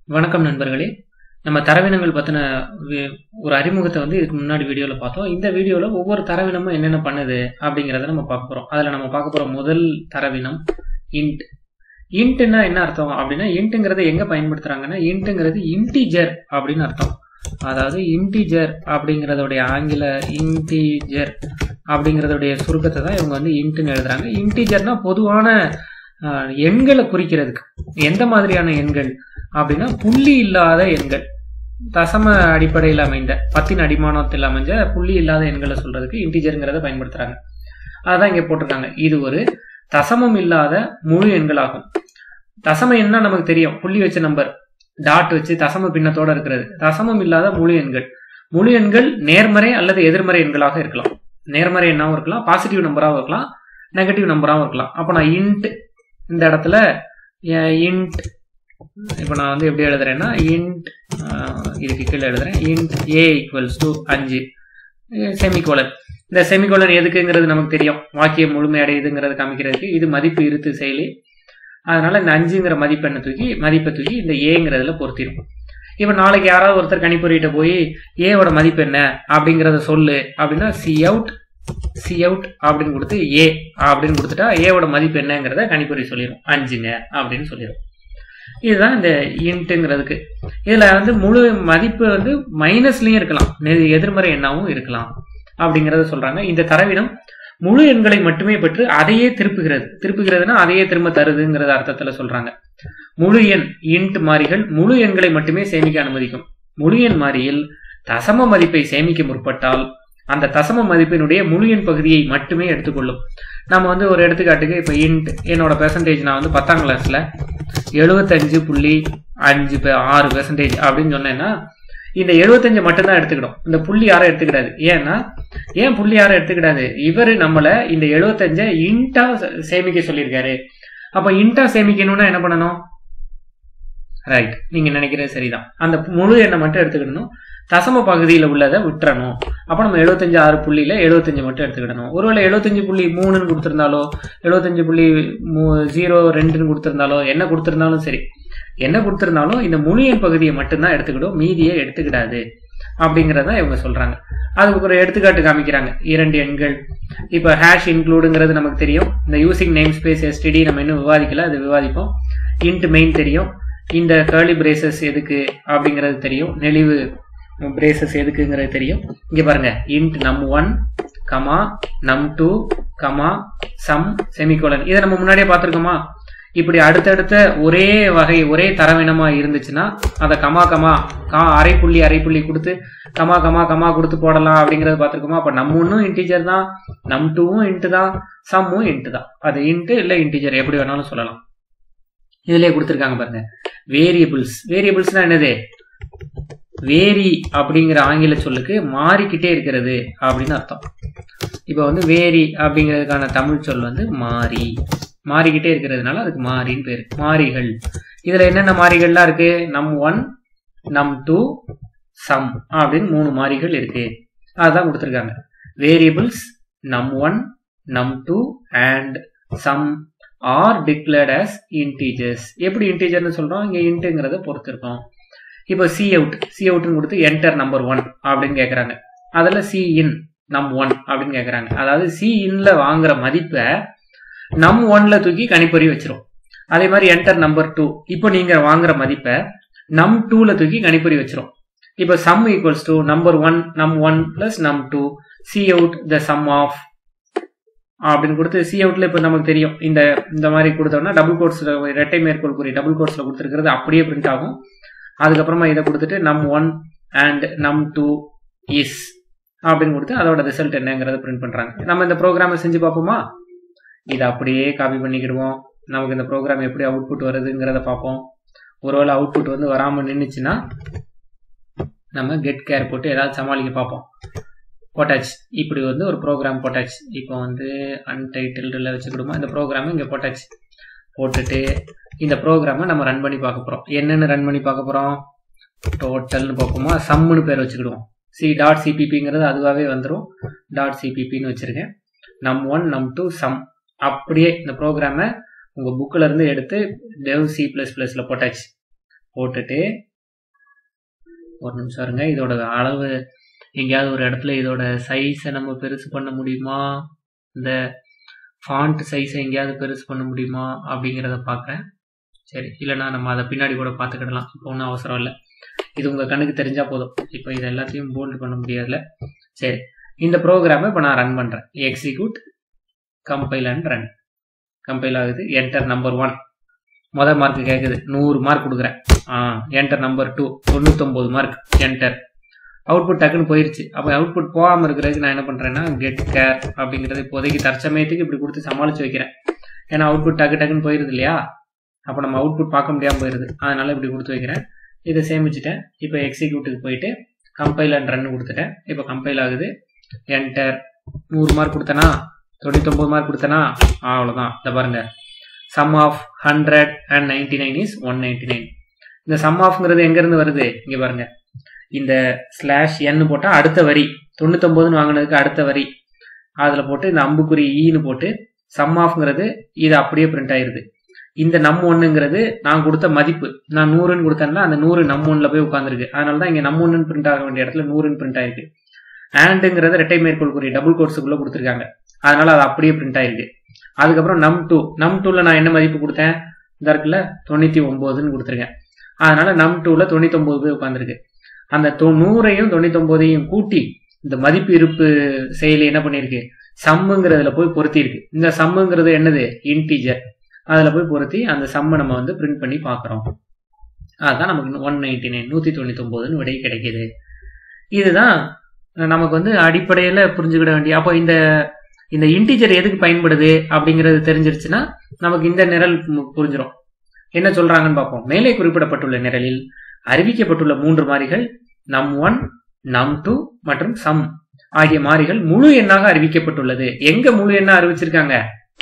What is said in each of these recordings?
வணக்கம் நண்பர்களே நம்ம தரவினங்கள் பற்றின ஒரு அறிமுகத்தை வந்து இதுக்கு முன்னாடி வீடியோவில் பார்த்தோம் இந்த வீடியோவில் ஒவ்வொரு தரவினமும் என்னென்ன பண்ணுது அப்படிங்கிறத நம்ம பார்க்க போகிறோம் அதில் நம்ம பார்க்க போகிற முதல் தரவினம் இன்ட் இன்ட்னா என்ன அர்த்தம் அப்படின்னா இன்ட்டுங்கிறத எங்கே பயன்படுத்துகிறாங்கன்னா இன்ட்டுங்கிறது இன்டிஜர் அப்படின்னு அர்த்தம் அதாவது இன்டிஜர் அப்படிங்கிறதோடைய ஆங்கில இன்டிஜர் அப்படிங்கிறதோடைய சுருக்கத்தை தான் இவங்க வந்து இன்ட்டுன்னு எழுதுறாங்க இன்டிஜர்னா பொதுவான ஆஹ், எண்களை குறிக்கிறதுக்கு எந்த மாதிரியான எண்கள் அப்படின்னா புள்ளி இல்லாத எண்கள் தசம அடிப்படையில் அமைந்த பத்தின் அடிமானத்தில் அமைஞ்ச புள்ளி இல்லாத எண்களை சொல்றதுக்கு இன்டிஜருங்கிறத பயன்படுத்துறாங்க அதான் இங்க போட்டிருக்காங்க இது ஒரு தசமம் இல்லாத முழு எண்களாகும் தசம எண்ணா நமக்கு தெரியும் புள்ளி வச்ச நம்பர் டாட் வச்சு தசம பின்னத்தோட இருக்கிறது தசமம் இல்லாத முழு எண்கள் முழு எண்கள் நேர்மறை அல்லது எதிர்மறை எண்களாக இருக்கலாம் நேர்மறை எண்ணாவும் இருக்கலாம் பாசிட்டிவ் நம்பராகவும் இருக்கலாம் நெகட்டிவ் நம்பராகவும் இருக்கலாம் அப்போ நான் இன்ட் இந்த இடத்துல இன்ட் இப்போ நான் வந்து எப்படி எழுதுறேன்னா இன்ட் இதுக்கு கீழே எழுதுறேன் இன்ட் ஏ ஈக்குவல்ஸ் டு அஞ்சு செமிகோலன் இந்த செமிகோலன் எதுக்குங்கிறது நமக்கு தெரியும் வாக்கியம் முழுமையடையுதுங்கிறது காமிக்கிறதுக்கு இது மதிப்பு இருத்து செயலி அதனால இந்த அஞ்சுங்கிற மதிப்பெண்ணை தூக்கி மதிப்பை தூக்கி இந்த ஏங்கிறதுல பொருத்திடும் இப்போ நாளைக்கு யாராவது ஒருத்தர் கணிப்பொறியிட்ட போய் ஏவோட மதிப்பு என்ன அப்படிங்கிறத சொல்லு அப்படின்னா சி அவுட் சி அவுட் அப்படின்னு கொடுத்து ஏ அப்படின்னு கொடுத்துட்டா ஏவோட மதிப்பு என்னங்கிறத கணிப்பொறி சொல்லிடும் அஞ்சுங்க அப்படின்னு சொல்லிடும் இதுதான் இந்த இன்ட்டுங்கிறதுக்கு இதுல வந்து முழு மதிப்பு வந்து மைனஸ்லயும் இருக்கலாம் நெ- எதிர்மறை எண்ணாவும் இருக்கலாம் அப்படிங்கறத சொல்றாங்க இந்த தரவினம் முழு எண்களை மட்டுமே பெற்று அதையே திருப்புகிறது திருப்புகிறதுனா அதையே திரும்ப தருதுங்கிறத அர்த்தத்துல சொல்றாங்க முழு எண் இன்ட் மாறிகள் முழு எண்களை மட்டுமே சேமிக்க அனுமதிக்கும் முழு எண் மாறியில் தசம மதிப்பை சேமிக்க முற்பட்டால் அந்த தசம மதிப்பினுடைய முழு எண் பகுதியை மட்டுமே எடுத்துக்கொள்ளும் நம்ம வந்து ஒரு எடுத்துக்காட்டுக்கு இப்போ இன்ட் என்னோட பெர்சன்டேஜ் நான் வந்து பத்தாம் கிளாஸ்ல எழுபத்தஞ்சு புள்ளி அஞ்சு பே- ஆறு பெர்சன்டேஜ் அப்படின்னு சொன்னேன்னா இந்த எழுபத்தஞ்சு மட்டும்தான் எடுத்துக்கிடும் இந்த புள்ளி யாரும் எடுத்துக்கிடாது ஏன்னா ஏன் புள்ளி யாரும் எடுத்துக்கிடாது இவர் நம்மள இந்த எழுபத்தஞ்ச இன்டா சேமிக்க சொல்லியிருக்காரு அப்ப இன்டா சேமிக்கணும்னா என்ன பண்ணணும் ரைட் நீங்க நினைக்கிறது சரிதான் அந்த முழு எண்ணை மட்டும் எடுத்துக்கிடணும் தசம பகுதியில் உள்ளதை விட்டுறணும் அப்ப நம்ம எழுபத்தஞ்சு ஆறு புள்ளியில எழுபத்தஞ்சு மட்டும் எடுத்துக்கிடணும் ஒருவேளை எழுபத்தஞ்சு புள்ளி மூணுன்னு கொடுத்திருந்தாலோ எழுபத்தஞ்சு புள்ளி ஜீரோ ரெண்டுன்னு கொடுத்திருந்தாலோ என்ன கொடுத்திருந்தாலும் சரி என்ன கொடுத்திருந்தாலும் இந்த முழு எண் பகுதியை மட்டும்தான் எடுத்துக்கிடும் மீதியை எடுத்துக்கிடாது அப்படிங்கறத இவங்க சொல்றாங்க அதுக்கு ஒரு எடுத்துக்காட்டு காமிக்கிறாங்க இரண்டு எண்கள் இப்போ ஹேஷ் இன்க்ளூடுங்கிறது நமக்கு தெரியும் இந்த யூசிங் நேம் ஸ்பேஸ் எஸ்டிடி நம்ம இன்னும் விவாதிக்கல அது விவாதிப்போம் இன்ட் மெயின் தெரியும் இந்த கேர்லி பிரேசஸ் எதுக்கு அப்படிங்கிறது தெரியும் நெளிவு பிரேசஸ் எதுக்குங்கிறது தெரியும் இங்க பாருங்க int num one comma num two comma sum semicolon இதை நம்ம முன்னாடியே பார்த்திருக்கோமா இப்படி அடுத்தடுத்த ஒரே வகை ஒரே தரவினமா இருந்துச்சுன்னா அதை கமா கமா கா அரை புள்ளி அரை புள்ளி கொடுத்து கமா கமா கமா கொடுத்து போடலாம் அப்படிங்கறது பார்த்திருக்கோமா அப்ப நம்ம ஒன்னும் இன்டிஜர் தான் நம் டூவும் இன்ட்டு தான் சம்மும் இன்ட்டு தான் அது இன்ட்டு இல்ல இன்டிஜர் எப்படி வேணாலும் சொல்லலாம் இதுலயே கொடுத்துருக்காங்க பாருங்க வேரியபிள்ஸ் வேரியபிள்ஸ்னா என்னது வேரி அப்படிங்கிற ஆங்கில சொல்லுக்கு மாறிக்கிட்டே இருக்கிறது அப்படின்னு அர்த்தம் இப்போ வந்து வேரி அப்படிங்கிறதுக்கான தமிழ் சொல் வந்து மாறி மாறிக்கிட்டே இருக்கிறதுனால அதுக்கு மாறின்னு பேரு மாறிகள் இதுல என்னென்ன மாறிகள்லாம் இருக்கு நம் ஒன் நம் டூ சம் அப்படின்னு மூணு மாறிகள் இருக்கு அதுதான் கொடுத்துருக்காங்க variables num one num two and sum are declared as integers எப்படி இன்டீஜர்னு சொல்றோம் இங்க இன்ட்டுங்கிறத பொறுத்து இருக்கோம் இப்போ சி அவுட் சி அவுட்னு கொடுத்து என்டர் நம்பர் ஒன் அப்படின்னு கேட்குறாங்க அதில் சி இன் நம் ஒன் அப்படின்னு கேட்குறாங்க அதாவது சி இன்ல வாங்குற மதிப்பை நம் ஒன்ல தூக்கி கணிப்பொறி வச்சிரும் அதே மாதிரி என்டர் நம்பர் டூ இப்போ நீங்க வாங்குற மதிப்பை நம் டூல தூக்கி கணிப்பொறி வச்சிரும் இப்போ sum equals to number one num one plus num two cout the sum of அப்படின்னு கொடுத்து சி அவுட்ல இப்போ நமக்கு தெரியும் இந்த இந்த மாதிரி கொடுத்தோம்னா டபுள் கோட்ஸ்ல இரட்டை மேற்கோள் குறி டபுள் கோட்ஸ்ல கொடுத்துருக்கிறது அப்படியே பிரிண்ட் ஆகும் அதுக்கப்புறமா இதை கொடுத்துட்டு num one and num two is அப்படின்னு கொடுத்து அதோட ரிசல்ட் என்னங்கிறத பிரிண்ட் பண்றாங்க நம்ம இந்த ப்ரோக்ராமை செஞ்சு பார்ப்போமா இதை அப்படியே காப்பி பண்ணிக்கிடுவோம் நமக்கு இந்த ப்ரோக்ராம் எப்படி அவுட்புட் வருதுங்கிறத பார்ப்போம் ஒருவேளை அவுட்புட் வந்து வராமல் நின்றுச்சுன்னா நம்ம கெட் கேர் போட்டு ஏதாவது சமாளிக்க பார்ப்போம் போட்டாச்சு இப்படி வந்து ஒரு ப்ரோக்ராம் போட்டாச்சு இப்போ வந்து அன்டைட்டில்டில் வச்சுக்கிடுமா இந்த ப்ரோக்ராம் இங்கே போட்டாச்சு போட்டுட்டு இந்த ப்ரோக்ராமை நம்ம ரன் பண்ணி பார்க்க போகிறோம் என்னென்னு ரன் பண்ணி பார்க்க போகிறோம் டோட்டல்னு பார்ப்போமா சம்முன்னு பேர் வச்சுக்கிடுவோம் சி டாட் சிபிபிங்கிறது அதுவாகவே வந்துடும் டாட் சிபிபின்னு வச்சுருக்கேன் நம் ஒன் நம் டூ சம் அப்படியே இந்த ப்ரோக்ராமை உங்கள் புக்கில் இருந்து எடுத்து டெவ் சி ப்ளஸ் ப்ளஸில் போட்டாச்சு போட்டுட்டு ஒரு நிமிஷம் இருங்க இதோட அளவு எங்கேயாவது ஒரு இடத்துல இதோட சைஸை நம்ம பெருசு பண்ண முடியுமா இந்த ஃபாண்ட் சைஸை எங்கேயாவது பெருசு பண்ண முடியுமா அப்படிங்கிறத பார்க்குறேன் சரி இல்லைனா நம்ம அதை பின்னாடி கூட பார்த்துக்கிடலாம் இப்போ ஒன்றும் அவசரம் இல்லை இது உங்கள் கண்ணுக்கு தெரிஞ்சால் போதும் இப்போ இது எல்லாத்தையும் போல்டு பண்ண முடியாதுல சரி இந்த ப்ரோக்ராமை இப்போ நான் ரன் பண்ணுறேன் execute compile and run compile ஆகுது என்டர் நம்பர் ஒன் மொதல் மார்க் கேட்குது நூறு மார்க் கொடுக்குறேன் ஆ என்டர் நம்பர் டூ தொண்ணூத்தொம்பது மார்க் என்டர் அவுட்புட் டக்குன்னு போயிருச்சு அப்போ அவுட்புட் போகாமல் இருக்கிறதுக்கு நான் என்ன பண்ணுறேன்னா கெட் கேர் அப்படிங்கிறது இப்போதைக்கு தற்சமயத்துக்கு இப்படி கொடுத்து சமாளித்து வைக்கிறேன் ஏன்னா அவுட்புட் டக்கு டக்குன்னு போயிருது இல்லையா அப்போ நம்ம அவுட்புட் பார்க்க முடியாமல் போயிருது அதனால இப்படி கொடுத்து வைக்கிறேன் இதை சேமிச்சுட்டேன் இப்போ எக்ஸிக்யூட்டுக்கு போயிட்டு கம்பைல் அண்ட் ரன் கொடுத்துட்டேன் இப்போ கம்பைல் ஆகுது என்டர் நூறு மார்க் கொடுத்தனா தொண்ணூத்தொம்பது மார்க் கொடுத்தனா அவ்வளோதான் இதை பாருங்க sum of hundred and ninety nine is one ninety nine இந்த சம் ஆஃப்ங்கிறது எங்கேருந்து வருது இங்கே பாருங்க இந்த ஸ்லாஷ் என்னு போட்டால் அடுத்த வரி தொண்ணூத்தொம்பதுன்னு வாங்கினதுக்கு அடுத்த வரி அதில் போட்டு இந்த அம்புக்குறி ஈன்னு போட்டு சம் ஆஃப்ங்கிறது இது அப்படியே பிரிண்ட் ஆயிருது இந்த நம் ஒன்றுங்கிறது நான் கொடுத்த மதிப்பு நான் நூறுன்னு கொடுத்தேன்னா அந்த நூறு நம் ஒன்றில் போய் உட்காந்துருக்கு அதனால தான் இங்கே நம் ஒன்றுன்னு பிரிண்ட் ஆக வேண்டிய இடத்துல நூறுன்னு பிரிண்ட் ஆயிருக்கு ஆண்டுங்கிறது ரெட்டை மேற்கோள் குறி டபுள் கோர்ஸுக்குள்ளே கொடுத்துருக்காங்க அதனால அது அப்படியே பிரிண்ட் ஆயிருக்கு அதுக்கப்புறம் நம் டூ நம் டூவில் நான் என்ன மதிப்பு கொடுத்தேன் இந்த இருக்குல்ல தொண்ணூற்றி ஒம்போதுன்னு கொடுத்துருக்கேன் அதனால நம் டூவில் தொண்ணூத்தொம்பது போய் உட்காந்துருக்கு அந்த நூறையும் தொண்ணூத்தொம்போதையும் கூட்டி இந்த மதிப்பு இருப்பு செயலி என்ன பண்ணியிருக்கு சம்முங்கிறதுல போய் பொருத்தி இருக்கு இந்த சம்முங்கிறது என்னது இன்டீஜர் அதில் போய் பொருத்தி அந்த சம்மை நம்ம வந்து பிரிண்ட் பண்ணி பார்க்குறோம் அதுதான் நமக்கு ஒன் நைன்டி நைன் நூற்றி தொண்ணூத்தொம்போதுன்னு விடை கிடைக்கிது இதுதான் நமக்கு வந்து அடிப்படையில் புரிஞ்சுக்கிட வேண்டிய அப்போ இந்த இந்த இன்டீஜர் எதுக்கு பயன்படுது அப்படிங்கிறது தெரிஞ்சிருச்சுன்னா நமக்கு இந்த நிரல் புரிஞ்சிடும் என்ன சொல்றாங்கன்னு பார்ப்போம் மேலே குறிப்பிடப்பட்டுள்ள நிரலில் அறிவிக்கப்பட்டுள்ள மூன்று மாறிகள் நம் ஒன் நம் டூ மற்றும் சம் ஆகிய மாறிகள் முழு எண்ணாக அறிவிக்கப்பட்டுள்ளது எங்க முழு எண்ணா அறிவிச்சிருக்காங்க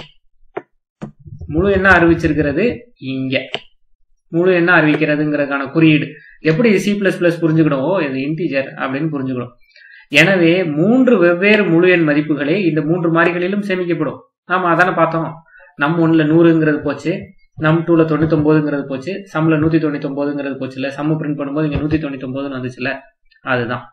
முழு எண்ணா அறிவிச்சிருக்கிறது இங்க முழு எண்ணா அறிவிக்கிறதுங்கிறதுக்கான குறியீடு எப்படி சி பிளஸ் பிளஸ் புரிஞ்சுக்கணும் இது இன்டீஜர் அப்படின்னு புரிஞ்சுக்கணும் எனவே மூன்று வெவ்வேறு முழு எண் மதிப்புகளே இந்த மூன்று மாறிகளிலும் சேமிக்கப்படும் நாம அதானே பார்த்தோம் நம் ஒன்ல நூறுங்கிறது போச்சு நம் டூல தொண்ணூத்தொன்பதுங்கிறது போச்சு சம்ல நூத்தி தொண்ணூத்தொன்பதுங்கிறது போச்சுல சம்ம பிரிண்ட் பண்ணும்போது இங்க நூத்தி தொண்ணூத்தொன்பதுன்னு வந்துச்சுல அதுதான்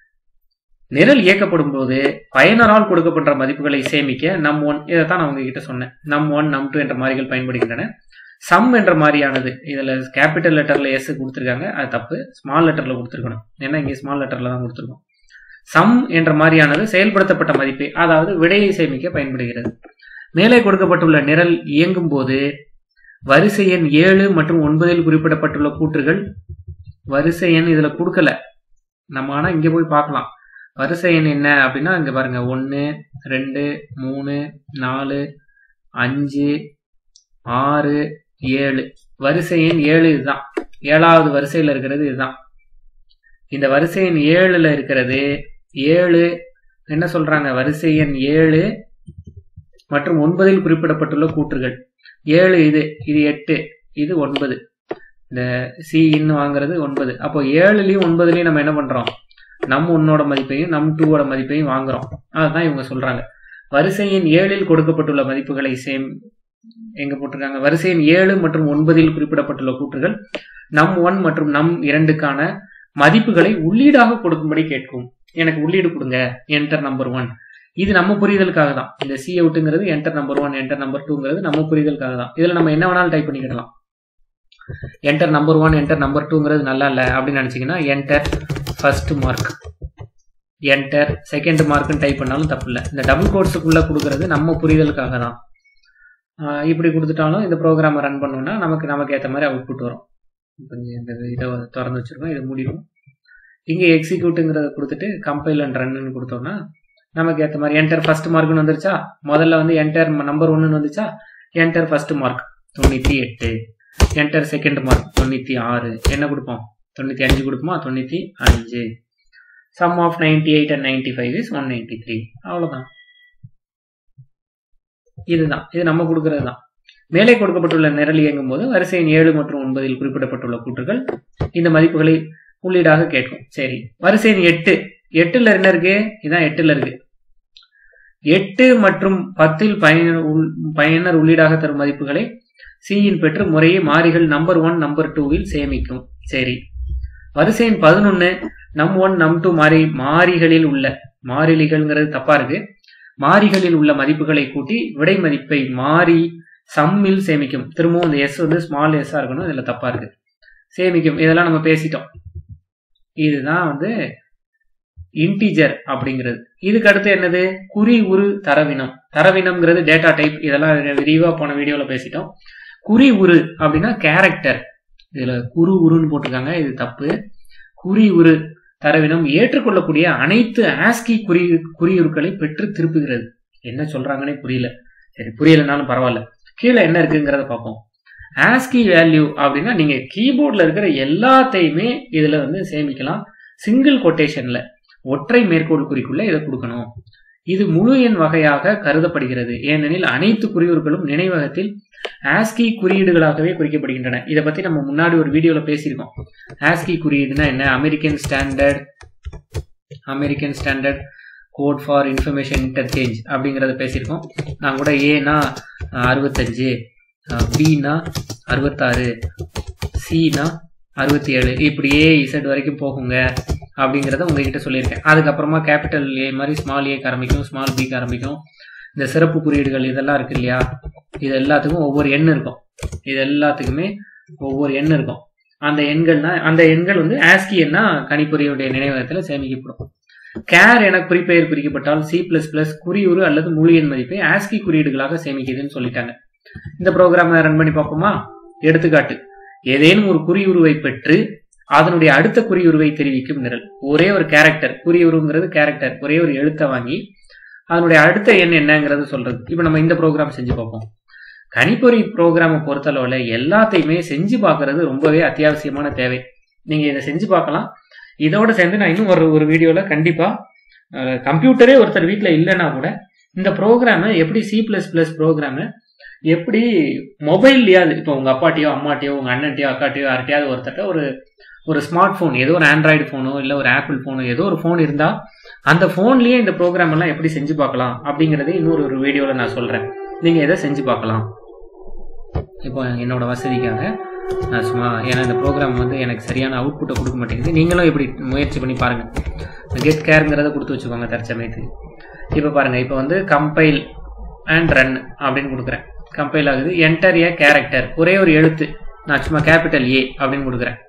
நிரல் இயக்கப்படும் போது பயனரால் கொடுக்கப்படுற மதிப்புகளை சேமிக்க நம் ஒன் இதைத்தான் நான் உங்ககிட்ட சொன்னேன் நம் ஒன் நம் டூ என்ற மாறிகள் பயன்படுகின்றன சம் என்ற மாதிரியானது இதுல கேபிட்டல் லெட்டர்ல எஸ் கொடுத்துருக்காங்க அது தப்பு ஸ்மால் லெட்டர்ல கொடுத்துருக்கணும் ஏன்னா இங்கே ஸ்மால் லெட்டர்ல தான் கொடுத்துருக்கோம் சம் என்ற மாதிரியானது செயல்படுத்தப்பட்ட மதிப்பை அதாவது விடையை சேமிக்க பயன்படுகிறது மேலே கொடுக்கப்பட்டுள்ள நிரல் இயங்கும் போது வரிசை எண் ஏழு மற்றும் ஒன்பதில் குறிப்பிடப்பட்டுள்ள கூற்றுகள் வரிசை எண் இதுல கொடுக்கல நம்ம ஆனா இங்க போய் பார்க்கலாம் வரிசை எண் என்ன அப்படின்னா இங்க பாருங்க ஒன்று ரெண்டு மூணு நாலு அஞ்சு ஆறு ஏழு வரிசை எண் ஏழு இதுதான் ஏழாவது வரிசையில் இருக்கிறது இதுதான் இந்த வரிசை எண் ஏழுல இருக்கிறது ஏழு என்ன சொல்றாங்க வரிசை எண் ஏழு மற்றும் ஒன்பதில் குறிப்பிடப்பட்டுள்ள கூற்றுகள் ஏழு இது இது எட்டு இது ஒன்பது இந்த சி இன்னு வாங்குறது ஒன்பது அப்போ ஏழுலையும் ஒன்பதுலையும் நம்ம என்ன பண்றோம் நம் ஒன்னோட மதிப்பையும் நம் டூவோட மதிப்பையும் வாங்குறோம் அதுதான் இவங்க சொல்றாங்க வரிசையின் ஏழில் கொடுக்கப்பட்டுள்ள மதிப்புகளை சேம் எங்க போட்டிருக்காங்க வரிசையின் ஏழு மற்றும் ஒன்பதில் குறிப்பிடப்பட்டுள்ள கூற்றுகள் நம் ஒன் மற்றும் நம் இரண்டுக்கான மதிப்புகளை உள்ளீடாக கொடுக்கும்படி கேட்கும் எனக்கு உள்ளீடு கொடுங்க என்டர் நம்பர் ஒன் இது நம்ம புரிதலுக்காக தான் இந்த சி அவுட்டுங்கிறது enter number one enter number டூங்கிறது நம்ம புரிதலுக்காக தான் இதுல நம்ம என்ன வேணாலும் டைப் பண்ணிக்கிடலாம் enter number one enter number டூங்கிறது நல்லா இல்லை அப்படின்னு நினைச்சீங்கன்னா enter first mark enter second மார்க்னு டைப் பண்ணாலும் தப்பு இல்லை இந்த டபுள் கோர்ஸுக்குள்ள கொடுக்கறது நம்ம புரிதலுக்காக தான் இப்படி கொடுத்துட்டாலும் இந்த ப்ரோக்ராமை ரன் பண்ணோம்னா நமக்கு நமக்கு ஏற்ற மாதிரி அவுட்புட் வரும் இப்போ இந்த இதை திறந்து வச்சிருக்கோம் இதை முடியும் இங்கே எக்ஸிக்யூட்டுங்கிறத கொடுத்துட்டு கம்பைல் அண்ட் ரன்னு கொடுத்தோம்னா நமக்கு ஏற்ற மாதிரி என்டர் ஃபர்ஸ்ட் மார்க்னு வந்துருச்சா முதல்ல வந்து என்டர் நம்பர் ஒன்னு வந்துச்சா என்டர் ஃபர்ஸ்ட் மார்க் தொண்ணூற்றி எட்டு என்டர் செகண்ட் மார்க் தொண்ணூற்றி ஆறு என்ன கொடுப்போம் தொண்ணூற்றி அஞ்சு கொடுப்போமா தொண்ணூற்றி அஞ்சு sum of ninety eight and ninety five is one ninety three அவ்வளோதான் இதுதான் இது நம்ம கொடுக்கறது தான் மேலே கொடுக்கப்பட்டுள்ள நிரல் இயங்கும் போது வரிசையின் ஏழு மற்றும் ஒன்பதில் குறிப்பிடப்பட்டுள்ள கூற்றுகள் இந்த மதிப்புகளை உள்ளீடாக கேட்கும் சரி வரிசையின் எட்டு எட்டுல என்ன இருக்கு இதான் எட்டுல இருக்கு எட்டு மற்றும் பத்தில் பயனர் பயனர் உள்ளீடாக தரும் மதிப்புகளை சியின் பெற்று முறையே மாறிகள் நம்பர் ஒன் நம்பர் டூவில் சேமிக்கும் சரி வரிசையின் பதினொன்னு நம் ஒன் நம் டூ மாறி மாறிகளில் உள்ள மாறிலிகள்ங்கிறது தப்பா இருக்கு மாறிகளில் உள்ள மதிப்புகளை கூட்டி விடை மதிப்பை மாறி சம்மில் சேமிக்கும் திரும்பவும் இந்த எஸ் வந்து ஸ்மால் எஸ்ஸா இருக்கணும் இதுல தப்பா இருக்கு சேமிக்கும் இதெல்லாம் நம்ம பேசிட்டோம் இதுதான் வந்து இன்டிஜர் அப்படிங்கிறது இதுக்கு அடுத்து என்னது குறி உரு தரவினம் தரவினம்ங்கிறது டேட்டா டைப் இதெல்லாம் விரிவா போன வீடியோல பேசிட்டோம் குறி உரு அப்படின்னா கேரக்டர் இதுல குறு உருன்னு போட்டிருக்காங்க இது தப்பு குறி உரு தரவினம் ஏற்றுக்கொள்ளக்கூடிய அனைத்து ஆஸ்கி குறி குறியுருக்களை பெற்று திருப்புகிறது என்ன சொல்றாங்கன்னே புரியல சரி புரியலனாலும் பரவாயில்ல கீழே என்ன இருக்குங்கிறத பார்ப்போம் ஆஸ்கி வேல்யூ அப்படின்னா நீங்க கீபோர்ட்ல இருக்கிற எல்லாத்தையுமே இதுல வந்து சேமிக்கலாம் சிங்கிள் கொட்டேஷன்ல ஒற்றை மேற்கோள் குறிக்குள்ள இதை கொடுக்கணும் இது முழு எண் வகையாக கருதப்படுகிறது ஏனெனில் அனைத்து குறியீடுகளும் நினைவகத்தில் ஆஸ்கி குறியீடுகளாகவே குறிக்கப்படுகின்றன இதை பத்தி நம்ம முன்னாடி ஒரு வீடியோல பேசியிருக்கோம் ஆஸ்கி குறியீடுனா என்ன American standard American standard code for information interchange அப்படிங்கிறத பேசியிருக்கோம் நான் கூட ஏனா அறுபத்தஞ்சு பினா அறுபத்தாறு சினா அறுபத்தி ஏழு இப்படியே இசட் வரைக்கும் போகுங்க அப்படிங்கிறத உங்ககிட்ட சொல்லியிருக்கேன் அதுக்கப்புறமா கேபிட்டல் ஏ மாதிரி ஸ்மால் ஏக்கு ஆரம்பிக்கும் ஸ்மால் பிக்கு ஆரம்பிக்கும் இந்த சிறப்பு குறியீடுகள் இதெல்லாம் இருக்கு இல்லையா இது எல்லாத்துக்கும் ஒவ்வொரு எண் இருக்கும் இது எல்லாத்துக்குமே ஒவ்வொரு எண் இருக்கும் அந்த எண்கள்னா அந்த எண்கள் வந்து ஆஸ்கி எண்ணா கணிப்பொறியுடைய நினைவகத்தில் சேமிக்கப்படும் கேர் என குறிப்பெயர் குறிக்கப்பட்டால் சி பிளஸ் பிளஸ் குறியுறு அல்லது முழு எண் மதிப்பை ஆஸ்கி குறியீடுகளாக சேமிக்குதுன்னு சொல்லிட்டாங்க இந்த ப்ரோக்ராமை ரன் பண்ணி பார்ப்போமா எடுத்துக்காட்டு ஏதேனும் ஒரு குறியுருவை பெற்று அதனுடைய அடுத்த குறியுருவை தெரிவிக்கும் நிரல் ஒரே ஒரு கேரக்டர் குறியுருங்கிறது கேரக்டர் ஒரே ஒரு எழுத்தை வாங்கி அதனுடைய அடுத்த எண் என்னங்கிறது சொல்றது இப்போ நம்ம இந்த ப்ரோக்ராம் செஞ்சு பார்ப்போம் கணிப்பொறி ப்ரோக்ராமை பொறுத்தளவில் எல்லாத்தையுமே செஞ்சு பார்க்கறது ரொம்பவே அத்தியாவசியமான தேவை நீங்க இதை செஞ்சு பார்க்கலாம் இதோட சேர்ந்து நான் இன்னும் ஒரு ஒரு வீடியோல கண்டிப்பா கம்ப்யூட்டரே ஒருத்தர் வீட்டில் இல்லைன்னா கூட இந்த ப்ரோக்ராமை எப்படி சி பிளஸ் பிளஸ் ப்ரோக்ராமை எப்படி மொபைல்லையாவது இப்போ உங்க அப்பாட்டியோ அம்மாட்டியோ உங்க அண்ணன்ட்டியோ அக்காட்டியோ யார்கிட்டயாவது ஒருத்தட்ட ஒரு ஒரு ஸ்மார்ட் ஃபோன் ஏதோ ஒரு ஆண்ட்ராய்டு ஃபோனோ இல்லை ஒரு ஆப்பிள் ஃபோனோ ஏதோ ஒரு ஃபோன் இருந்தால் அந்த ஃபோன்லேயே இந்த ப்ரோக்ராம் எல்லாம் எப்படி செஞ்சு பார்க்கலாம் அப்படிங்கிறதே இன்னொரு ஒரு வீடியோவில் நான் சொல்கிறேன் நீங்கள் எதை செஞ்சு பார்க்கலாம் இப்போ என்னோட வசதிக்காக நான் சும்மா ஏன்னா இந்த ப்ரோக்ராம் வந்து எனக்கு சரியான அவுட்புட்டை கொடுக்க மாட்டேங்குது நீங்களும் இப்படி முயற்சி பண்ணி பாருங்கள் கெட் கேருங்கிறத கொடுத்து வச்சுக்கோங்க தற்சமயத்துக்கு இப்போ பாருங்கள் இப்போ வந்து கம்பைல் அண்ட் ரன் அப்படின்னு கொடுக்குறேன் கம்பைல் ஆகுது என்டர் ஏ கேரக்டர் ஒரே ஒரு எழுத்து நான் சும்மா கேபிட்டல் ஏ அப்படின்னு கொடுக்குறேன்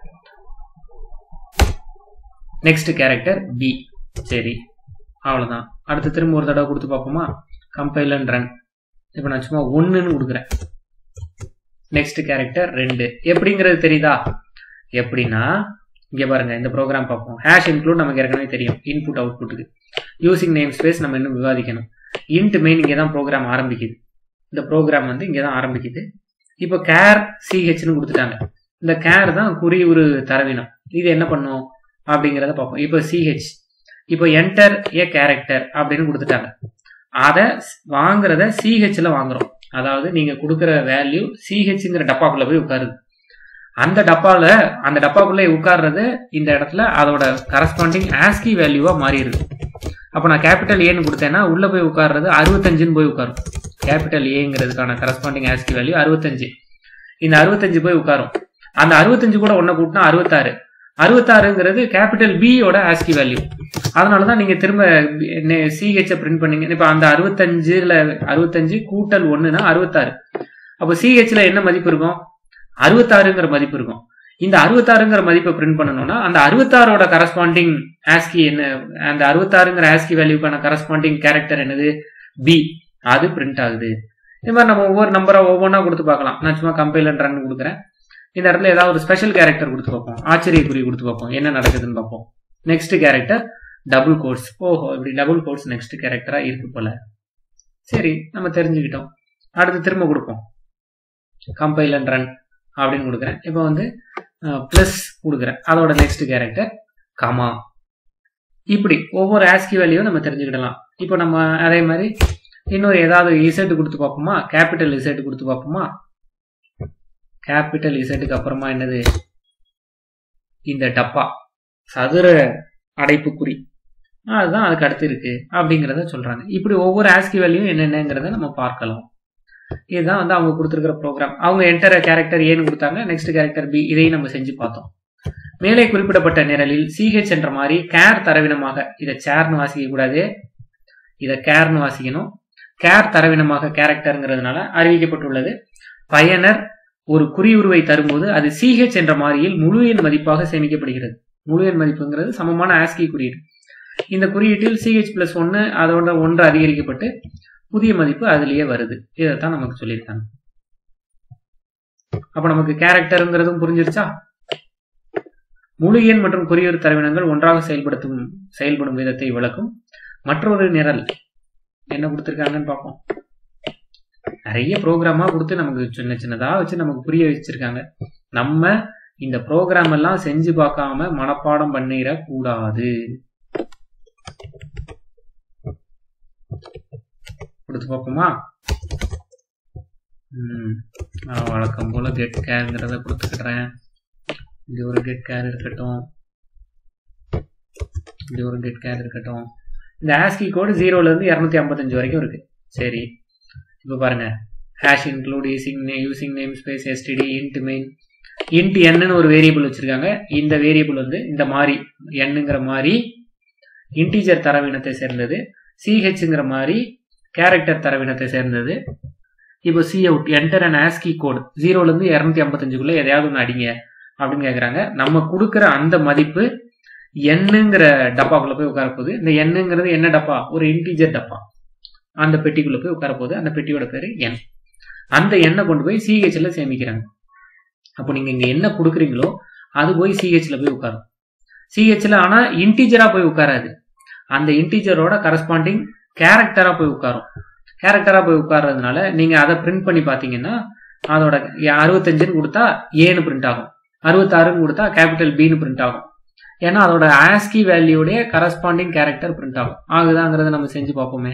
நெக்ஸ்ட் கேரக்டர் பி சரி அவ்வளோதான் அடுத்து திரும்ப ஒரு தடவை கொடுத்து பார்ப்போமா கம்பைல் அண்ட் ரன் இப்போ நான் சும்மா ஒன்றுன்னு கொடுக்குறேன் நெக்ஸ்ட் கேரக்டர் ரெண்டு எப்படிங்கிறது தெரியுதா எப்படின்னா இங்கே பாருங்க இந்த ப்ரோக்ராம் பார்ப்போம் ஹேஷ் இன்க்ளூட் நமக்கு ஏற்கனவே தெரியும் இன்புட் அவுட்புட்டுக்கு யூசிங் நேம் ஸ்பேஸ் நம்ம இன்னும் விவாதிக்கணும் இன்ட் மெயின் இங்கே தான் ப்ரோக்ராம் ஆரம்பிக்குது இந்த ப்ரோக்ராம் வந்து இங்கே தான் ஆரம்பிக்குது இப்போ கேர் சிஹெச்னு கொடுத்துட்டாங்க இந்த கேர் தான் குறியுறு தரவினம் இது என்ன பண்ணும் அப்படிங்கிறத பார்ப்போம் இப்போ சிஹெச் இப்போ என்டர் ஏ கேரக்டர் அப்படின்னு கொடுத்துட்டாங்க அதை வாங்குறத சிஹெச்ல வாங்குறோம் அதாவது நீங்க கொடுக்குற வேல்யூ சிஹெச்ங்கிற டப்பாக்குள்ள போய் உட்காருது அந்த டப்பால அந்த டப்பாக்குள்ளே உட்கார்றது இந்த இடத்துல அதோட கரஸ்பாண்டிங் ஆஸ்கி வேல்யூவா மாறிடுது அப்போ நான் கேபிட்டல் ஏன்னு கொடுத்தேன்னா உள்ள போய் உட்கார்றது அறுபத்தஞ்சுன்னு போய் உட்காரும் கேபிட்டல் ஏங்கிறதுக்கான கரஸ்பாண்டிங் ஆஸ்கி வேல்யூ அறுபத்தஞ்சு இந்த அறுபத்தஞ்சு போய் உட்காரும் அந்த அறுபத்தஞ்சு கூட ஒன்றை கூட்டினா அறுபத்தாறு அறுபத்தாறுங்கிறது கேபிட்டல் பியோட ஆஸ்கி வேல்யூ அதனால தான் நீங்கள் திரும்ப சிஹெச்சை பிரிண்ட் பண்ணீங்க இப்போ அந்த அறுபத்தஞ்சுல அறுபத்தஞ்சு கூட்டல் ஒன்றுனா அறுபத்தாறு அப்போ சிஹெச்ல என்ன மதிப்பு இருக்கும் அறுபத்தாறுங்கிற மதிப்பு இருக்கும் இந்த அறுபத்தாறுங்கிற மதிப்பை பிரிண்ட் பண்ணணும்னா அந்த அறுபத்தாறோட கரஸ்பாண்டிங் ஆஸ்கி என்ன அந்த அறுபத்தாறுங்கிற ஆஸ்கி வேல்யூக்கான கரஸ்பாண்டிங் கேரக்டர் என்னது பி அது பிரிண்ட் ஆகுது இது மாதிரி நம்ம ஒவ்வொரு நம்பரை ஒவ்வொன்றா கொடுத்து பார்க்கலாம் நான் சும்மா கம்பைலர் ரன் கொடுக்குறேன் இந்த இடத்துல ஏதாவது ஒரு ஸ்பெஷல் கேரக்டர் கொடுத்து பார்ப்போம் ஆச்சரிய குறி கொடுத்து பார்ப்போம் என்ன நடக்குதுன்னு பார்ப்போம் நெக்ஸ்ட் கேரக்டர் டபுள் கோட்ஸ் ஓஹோ இப்படி டபுள் கோட்ஸ் நெக்ஸ்ட் கேரக்டரா இருக்கு போல சரி நம்ம தெரிஞ்சுக்கிட்டோம் அடுத்து திரும்ப கொடுப்போம் கம்பைல் அண்ட் ரன் அப்படின்னு கொடுக்குறேன் இப்போ வந்து ப்ளஸ் கொடுக்குறேன் அதோட நெக்ஸ்ட் கேரக்டர் கமா இப்படி ஒவ்வொரு ஆஸ்கி வேல்யூவும் நம்ம தெரிஞ்சுக்கிடலாம் இப்போ நம்ம அதே மாதிரி இன்னொரு ஏதாவது இசட் கொடுத்து பார்ப்போமா கேபிட்டல் இசட் கொடுத்து பார்ப்போமா கேபிட்டல் இசட்டுக்கு அப்புறமா என்னது இந்த டப்பா சதுர அடைப்புக்குறி அதுதான் அதுக்கு அடுத்து இருக்கு அப்படிங்கிறத சொல்றாங்க இப்படி ஒவ்வொரு ஆஸ்கி வேல்யூ என்னென்னங்கிறத நம்ம பார்க்கலாம் இதுதான் வந்து அவங்க கொடுத்துருக்கிற ப்ரோக்ராம் அவங்க என்டர் கேரக்டர் ஏன்னு கொடுத்தாங்க நெக்ஸ்ட் கேரக்டர் பி இதையும் நம்ம செஞ்சு பார்த்தோம் மேலே குறிப்பிடப்பட்ட நிரலில் சிஹெச் என்ற மாதிரி கேர் தரவினமாக இதை சேர்னு வாசிக்க கூடாது இதை கேர்னு வாசிக்கணும் கேர் தரவினமாக கேரக்டருங்கிறதுனால அறிவிக்கப்பட்டுள்ளது பயனர் ஒரு குறியுருவை தரும்போது அது சிஹெச் என்ற மாறியில் முழு எண் மதிப்பாக சேமிக்கப்படுகிறது முழு எண் மதிப்புங்கிறது சமமான ஆஸ்கி குறியீடு இந்த குறியீட்டில் சிஹெச் பிளஸ் ஒன்று அதோட ஒன்று அதிகரிக்கப்பட்டு புதிய மதிப்பு அதுலயே வருது இதைத்தான் நமக்கு சொல்லியிருக்காங்க அப்ப நமக்கு கேரக்டருங்கிறதும் புரிஞ்சிருச்சா முழு எண் மற்றும் குறியீடு தரவினங்கள் ஒன்றாக செயல்படுத்தும் செயல்படும் விதத்தை விளக்கும் மற்றொரு நிரல் என்ன கொடுத்துருக்காங்கன்னு பார்ப்போம் நிறைய ப்ரோக்ராமா கொடுத்து நமக்கு சின்ன சின்னதா வச்சு நமக்கு புரிய வச்சிருக்காங்க நம்ம இந்த ப்ரோக்ராம் எல்லாம் செஞ்சு பார்க்காம மனப்பாடம் பண்ணிட கூடாது கொடுத்து பார்ப்போமா ம் நான் வழக்கம் போல கெட் கேருங்கிறத கொடுத்துக்கிறேன் இங்க ஒரு கெட் கேர் இருக்கட்டும் இங்க ஒரு கெட் கேர் இருக்கட்டும் இந்த ஆஸ்கி கோடு ஜீரோல இருந்து இரநூத்தி ஐம்பத்தஞ்சு வரைக்கும் இருக்கு சரி இப்போ பாருங்க hash include using using namespace STD int main int என்னன்னு ஒரு வேரியபிள் வச்சிருக்காங்க இந்த வேரியபிள் வந்து இந்த மாதிரி என்னங்கிற மாதிரி இன்டீஜர் தரவினத்தை சேர்ந்தது சிஹெச்ங்கிற மாதிரி கேரக்டர் தரவினத்தை சேர்ந்தது இப்போ cout enter and ASCII code ஜீரோலேருந்து இரநூத்தி ஐம்பத்தஞ்சுக்குள்ள எதையாவது ஒன்று அடிங்க அப்படின்னு கேட்குறாங்க நம்ம கொடுக்குற அந்த மதிப்பு என்னங்கிற டப்பாக்குள்ள போய் உட்காரப்போகுது இந்த என்னங்கிறது என்ன டப்பா ஒரு இன்டீஜர் டப்பா அந்த பெட்டிக்குள்ள போய் உட்காரப்போகுது அந்த பெட்டியோட பேரு என் அந்த எண்ணை கொண்டு போய் சிஹெச்ல சேமிக்கிறாங்க அப்போ நீங்க இங்க என்ன கொடுக்குறீங்களோ அது போய் சிஹெச்ல போய் உட்காரும் சிஹெச்ல ஆனா இன்டீஜரா போய் உட்காராது அந்த இன்டீஜரோட கரஸ்பாண்டிங் கேரக்டரா போய் உட்காரும் கேரக்டரா போய் உட்கார்றதுனால நீங்க அதை பிரிண்ட் பண்ணி பாத்தீங்கன்னா அதோட அறுபத்தஞ்சுன்னு கொடுத்தா ஏன்னு பிரிண்ட் ஆகும் அறுபத்தாறுன்னு கொடுத்தா கேபிட்டல் பின்னு பிரிண்ட் ஆகும் ஏன்னா அதோட ஆஸ்கி வேல்யூடைய கரஸ்பாண்டிங் கேரக்டர் பிரிண்ட் ஆகும் ஆகுதாங்கிறத நம்ம செஞ்சு பார்ப்போமே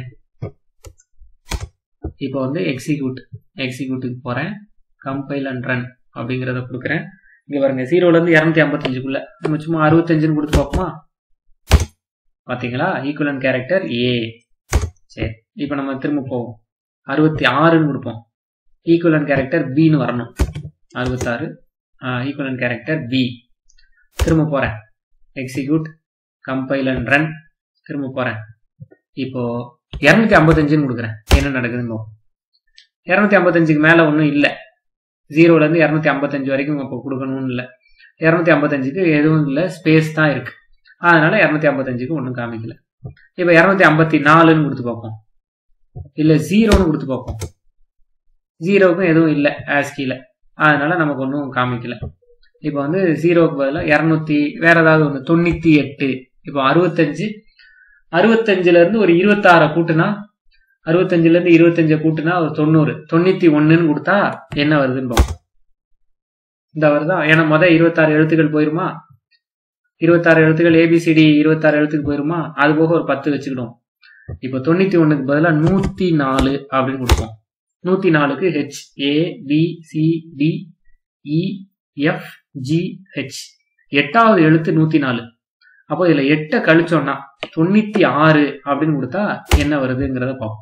இப்போ வந்து எக்ஸிக்யூட் எக்ஸிக்யூட்டுக்கு போறேன் கம்பைல் அண்ட் ரன் அப்படிங்கிறத கொடுக்குறேன் இங்க பாருங்க ஜீரோல இருந்து இரநூத்தி ஐம்பத்தஞ்சுக்குள்ள நம்ம சும்மா அறுபத்தஞ்சுன்னு கொடுத்து பார்ப்போமா பாத்தீங்களா ஈக்குவலன் கேரக்டர் ஏ சரி இப்போ நம்ம திரும்ப போவோம் அறுபத்தி ஆறுன்னு கொடுப்போம் ஈக்குவலன் கேரக்டர் பின்னு வரணும் அறுபத்தாறு ஈக்குவலன் கேரக்டர் பி திரும்ப போறேன் எக்ஸிக்யூட் கம்பைல் அண்ட் ரன் திரும்ப போறேன் இப்போ இரநூத்தி ஐம்பத்தஞ்சுன்னு கொடுக்குறேன் என்ன நடக்குதுன்னு இரநூத்தி ஐம்பத்தஞ்சுக்கு மேல ஒன்றும் இல்லை ஜீரோல இருந்து இரநூத்தி ஐம்பத்தஞ்சு வரைக்கும் இப்போ கொடுக்கணும்னு இல்லை இரநூத்தி ஐம்பத்தஞ்சுக்கு எதுவும் இல்லை ஸ்பேஸ் தான் இருக்கு அதனால இரநூத்தி ஐம்பத்தஞ்சுக்கு ஒன்றும் காமிக்கல இப்போ இரநூத்தி ஐம்பத்தி நாலுன்னு கொடுத்து பார்ப்போம் இல்லை ஜீரோன்னு கொடுத்து பார்ப்போம் ஜீரோவுக்கும் எதுவும் இல்லை ஆஸ்கியில் அதனால நமக்கு ஒன்றும் காமிக்கல இப்போ வந்து ஜீரோவுக்கு பதிலாக இரநூத்தி வேற ஏதாவது ஒன்று தொண்ணூற்றி எட்டு இப்போ அறுபத்தஞ்சு அறுபத்தஞ்சுல இருந்து ஒரு இருபத்தாறை கூட்டுனா அறுபத்தஞ்சுல இருந்து இருபத்தஞ்சை கூட்டுனா ஒரு தொண்ணூறு தொண்ணூத்தி ஒண்ணுன்னு கொடுத்தா என்ன வருதுன்னு பார்ப்போம் இந்த வருதா ஏன்னா மொதல் இருபத்தாறு எழுத்துக்கள் போயிருமா இருபத்தாறு எழுத்துக்கள் ஏபிசிடி இருபத்தாறு எழுத்துக்கு போயிருமா அது போக ஒரு பத்து வச்சுக்கிடும் இப்போ தொண்ணூத்தி ஒண்ணுக்கு பதிலாக நூத்தி நாலு அப்படின்னு கொடுப்போம் நூத்தி நாலுக்கு H A B C D E F G H எட்டாவது எழுத்து நூத்தி நாலு அப்போ இதுல எட்டை கழிச்சோம்னா தொண்ணூத்தி ஆறு அப்படின்னு கொடுத்தா என்ன வருதுங்கிறத பார்ப்போம்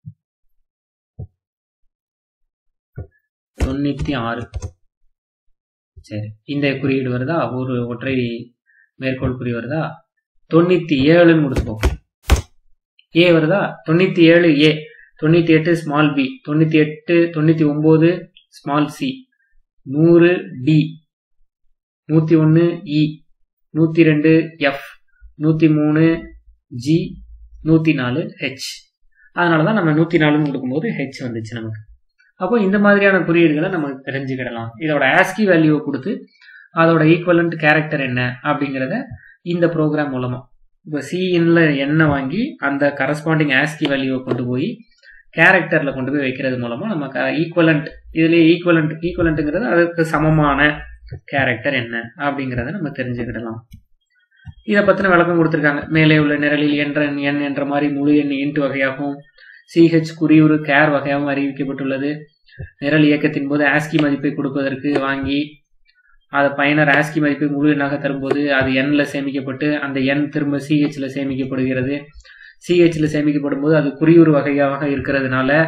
தொண்ணூத்தி ஆறு சரி இந்த குறியீடு வருதா ஒரு ஒற்றை மேற்கோள் குறி வருதா தொண்ணூத்தி ஏழுன்னு கொடுத்து பார்ப்போம் ஏ வருதா தொண்ணூத்தி ஏழு ஏ தொண்ணூத்தி எட்டு ஸ்மால் பி தொண்ணூத்தி எட்டு தொண்ணூத்தி ஒன்பது ஸ்மால் சி நூறு டி நூத்தி ஒன்னு இ நூத்தி ரெண்டு எஃப் நூத்தி மூணு ஜி நூத்தி நாலு ஹெச் அதனாலதான் நம்ம நூத்தி நாலுன்னு கொடுக்கும்போது ஹெச் வந்துச்சு நமக்கு அப்போ இந்த மாதிரியான குறியீடுகளை நம்ம தெரிஞ்சுக்கிடலாம் இதோட ஆஸ்கி வேல்யூவை கொடுத்து அதோட ஈக்குவலண்ட் கேரக்டர் என்ன அப்படிங்கிறத இந்த ப்ரோக்ராம் மூலமா இப்போ சிஇன்ல என்ன வாங்கி அந்த கரஸ்பாண்டிங் ஆஸ்கி வேல்யூவை கொண்டு போய் கேரக்டர்ல கொண்டு போய் வைக்கிறது மூலமா நம்ம ஈக்குவலண்ட் இதுலயே ஈக்குவலண்ட் ஈக்குவலண்ட்டுங்கிறது அதுக்கு சமமான கேரக்டர் என்ன அப்படிங்கிறத நம்ம தெரிஞ்சுக்கிடலாம் இதை பத்தின விளக்கம் கொடுத்துருக்காங்க மேலே உள்ள நிரலில் என்ற எண் என்ற மாதிரி முழு எண் இன்ட்டு வகையாகவும் சிஹெச் குறியுறு கேர் வகையாகவும் அறிவிக்கப்பட்டுள்ளது நிரல் இயக்கத்தின் போது ஆஸ்கி மதிப்பை கொடுப்பதற்கு வாங்கி அதை பயனர் ஆஸ்கி மதிப்பை முழு எண்ணாக தரும்போது அது எண்ல சேமிக்கப்பட்டு அந்த எண் திரும்ப சிஹெச்ல சேமிக்கப்படுகிறது சிஹெச்ல சேமிக்கப்படும் போது அது குறியுறு வகையாக இருக்கிறதுனால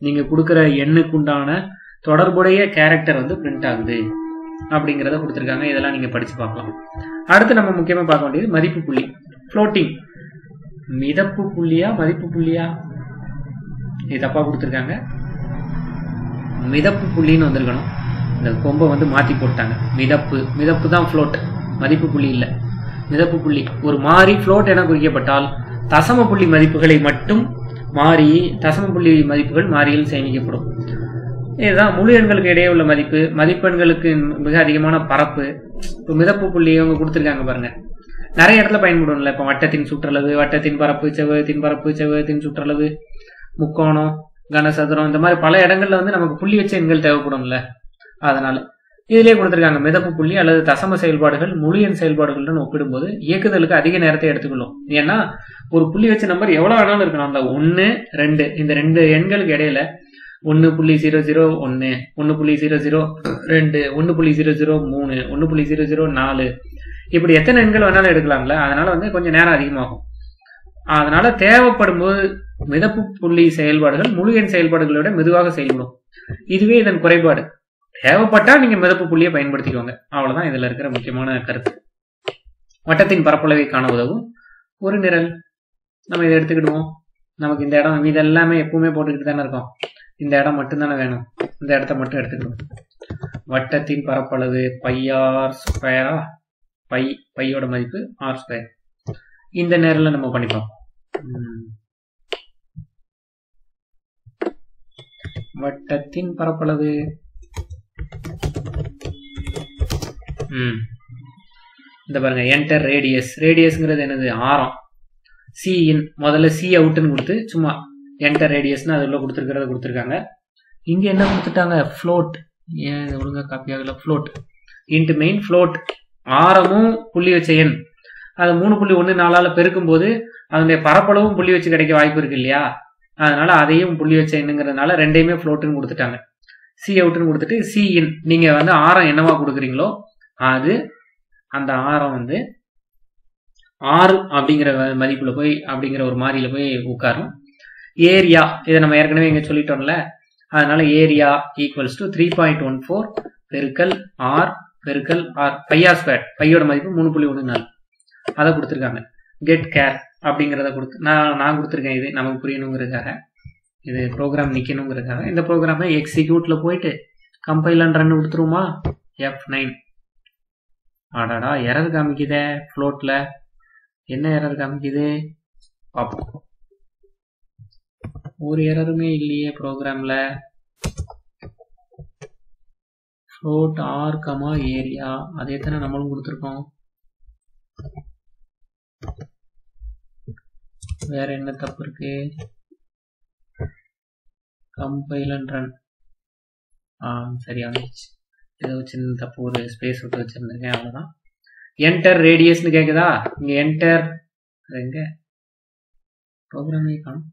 நீங்கள் கொடுக்குற எண்ணுக்கு உண்டான தொடர்புடைய கேரக்டர் வந்து பிரிண்ட் ஆகுது அப்படிங்கிறத கொடுத்துருக்காங்க இதெல்லாம் நீங்கள் படித்து பார்க்கலாம் அடுத்து நம்ம முக்கியமாக பார்க்க வேண்டியது மதிப்பு புள்ளி ஃப்ளோட்டிங் மிதப்பு புள்ளியா மதிப்பு புள்ளியா இது தப்பாக கொடுத்துருக்காங்க மிதப்பு புள்ளின்னு வந்திருக்கணும் இந்த கொம்பை வந்து மாற்றி போட்டாங்க மிதப்பு மிதப்பு தான் ஃப்ளோட் மதிப்பு புள்ளி இல்லை மிதப்பு புள்ளி ஒரு மாறி ஃப்ளோட் என குறிக்கப்பட்டால் தசம புள்ளி மதிப்புகளை மட்டும் மாறி தசம புள்ளி மதிப்புகள் மாறியில் சேமிக்கப்படும் இதுதான் முழு எண்களுக்கு இடையே உள்ள மதிப்பு மதிப்பெண்களுக்கு மிக அதிகமான பரப்பு இப்போ மிதப்பு புள்ளி அவங்க கொடுத்துருக்காங்க பாருங்க நிறைய இடத்துல பயன்படும்ல இப்போ வட்டத்தின் சுற்றளவு வட்டத்தின் பரப்பு செவ்வகத்தின் பரப்பு செவ்வகத்தின் சுற்றளவு முக்கோணம் கனசதுரம் இந்த மாதிரி பல இடங்கள்ல வந்து நமக்கு புள்ளி வச்ச எண்கள் தேவைப்படும்ல அதனால இதிலே கொடுத்துருக்காங்க மிதப்பு புள்ளி அல்லது தசம செயல்பாடுகள் முழு எண் செயல்பாடுகளுடன் ஒப்பிடும்போது இயக்குதலுக்கு அதிக நேரத்தை எடுத்துக்கொள்ளும் ஏன்னா ஒரு புள்ளி வச்ச நம்பர் எவ்வளவு வேணாலும் இருக்கணும் அந்த ஒன்று ரெண்டு இந்த ரெண்டு எண்களுக்கு இடையில ஒன்று புள்ளி ஜீரோ ஜீரோ ஒன்று ஒன்று புள்ளி ஜீரோ ஜீரோ ரெண்டு ஒன்று புள்ளி ஜீரோ ஜீரோ மூணு ஒன்று புள்ளி ஜீரோ ஜீரோ நாலு இப்படி எத்தனை எண்கள் வேணாலும் எடுக்கலாம்ல அதனால வந்து கொஞ்சம் நேரம் அதிகமாகும் அதனால தேவைப்படும் போது மிதப்பு புள்ளி செயல்பாடுகள் முழு எண் செயல்பாடுகளை விட மெதுவாக செயல்படும் இதுவே இதன் குறைபாடு தேவைப்பட்டா நீங்க மிதப்பு புள்ளியை பயன்படுத்திக்கோங்க அவ்வளவுதான் இதுல இருக்கிற முக்கியமான கருத்து வட்டத்தின் பரப்பளவை காண உதவும் ஒரு நிரல் நம்ம இதை எடுத்துக்கிடுவோம் நமக்கு இந்த இடம் இது எல்லாமே எப்பவுமே போட்டுக்கிட்டு தானே இருக்கோம் இந்த இடம் மட்டும்தானே வேணும் இந்த இடத்த மட்டும் எடுத்துக்கிடுவோம் வட்டத்தின் பரப்பளவு பையார் ஸ்கொயரா பை பையோட மதிப்பு ஆர் ஸ்கொயர் இந்த நேரில் நம்ம பண்ணிப்போம் வட்டத்தின் பரப்பளவு ம் இந்த பாருங்க என்டர் ரேடியஸ் ரேடியஸ்ங்கிறது என்னது ஆரம் சி இன் முதல்ல சி அவுட்னு கொடுத்து சும்மா என்டர் ரேடியஸ்னு அதில் கொடுத்துருக்கிறத கொடுத்துருக்காங்க இங்கே என்ன கொடுத்துட்டாங்க ஃப்ளோட் ஏன் இது ஒழுங்காக காப்பி ஆகல ஃப்ளோட் இன்ட்டு மெயின் ஃப்ளோட் ஆரமும் புள்ளி வச்ச எண் அது மூணு புள்ளி ஒன்று நாலால் பெருக்கும் போது அதனுடைய பரப்பளவும் புள்ளி வச்சு கிடைக்க வாய்ப்பு இருக்கு இல்லையா அதனால அதையும் புள்ளி வச்ச எண்ணுங்கிறதுனால ரெண்டையுமே ஃப்ளோட்டுன்னு கொடுத்துட்டாங்க சி அவுட்னு கொடுத்துட்டு சி இன் நீங்கள் வந்து ஆரம் என்னவா கொடுக்குறீங்களோ அது அந்த ஆரம் வந்து ஆறு அப்படிங்கிற மதிப்புல போய் அப்படிங்கிற ஒரு மாறியில போய் உட்காரும் ஏரியா இதை நம்ம ஏற்கனவே இங்க சொல்லிட்டோம்ல அதனால area equals to three point one four பெருக்கல் ஆர் பெருக்கல் ஆர் பையா ஸ்கொயர் பையோட மதிப்பு மூணு புள்ளி ஒன்று நாலு அதை கொடுத்துருக்காங்க கெட் கேர் அப்படிங்கிறத கொடுத்து நான் நான் கொடுத்துருக்கேன் இது நமக்கு புரியணுங்கிறதுக்காக இது ப்ரோக்ராம் நிற்கணுங்கிறதுக்காக இந்த ப்ரோக்ராமை எக்ஸிக்யூட்ல போயிட்டு கம்பைல் அண்ட் ரன் கொடுத்துருவோமா எஃப் நைன் ஆடாடா எரர் காமிக்குதே ஃப்ளோட்டில் என்ன எரர் காமிக்குது பார்ப்போம் ஒரு எரருமே இல்லையே ப்ரோக்ராமில் ஃப்ளோட் ஆர் கமா ஏரியா அதே தானே நம்மளும் கொடுத்துருக்கோம் வேற என்ன தப்பு இருக்கு கம்பைல் அண்ட் ரன் ஆ சரியா வந்துச்சு ஏதோ சின்ன தப்பு ஒரு ஸ்பேஸ் விட்டு வச்சிருந்திருக்கேன் அவ்வளோதான் என்டர் ரேடியஸ்னு கேட்குதா இங்கே என்டர் அது எங்க ப்ரோக்ராமே காணும்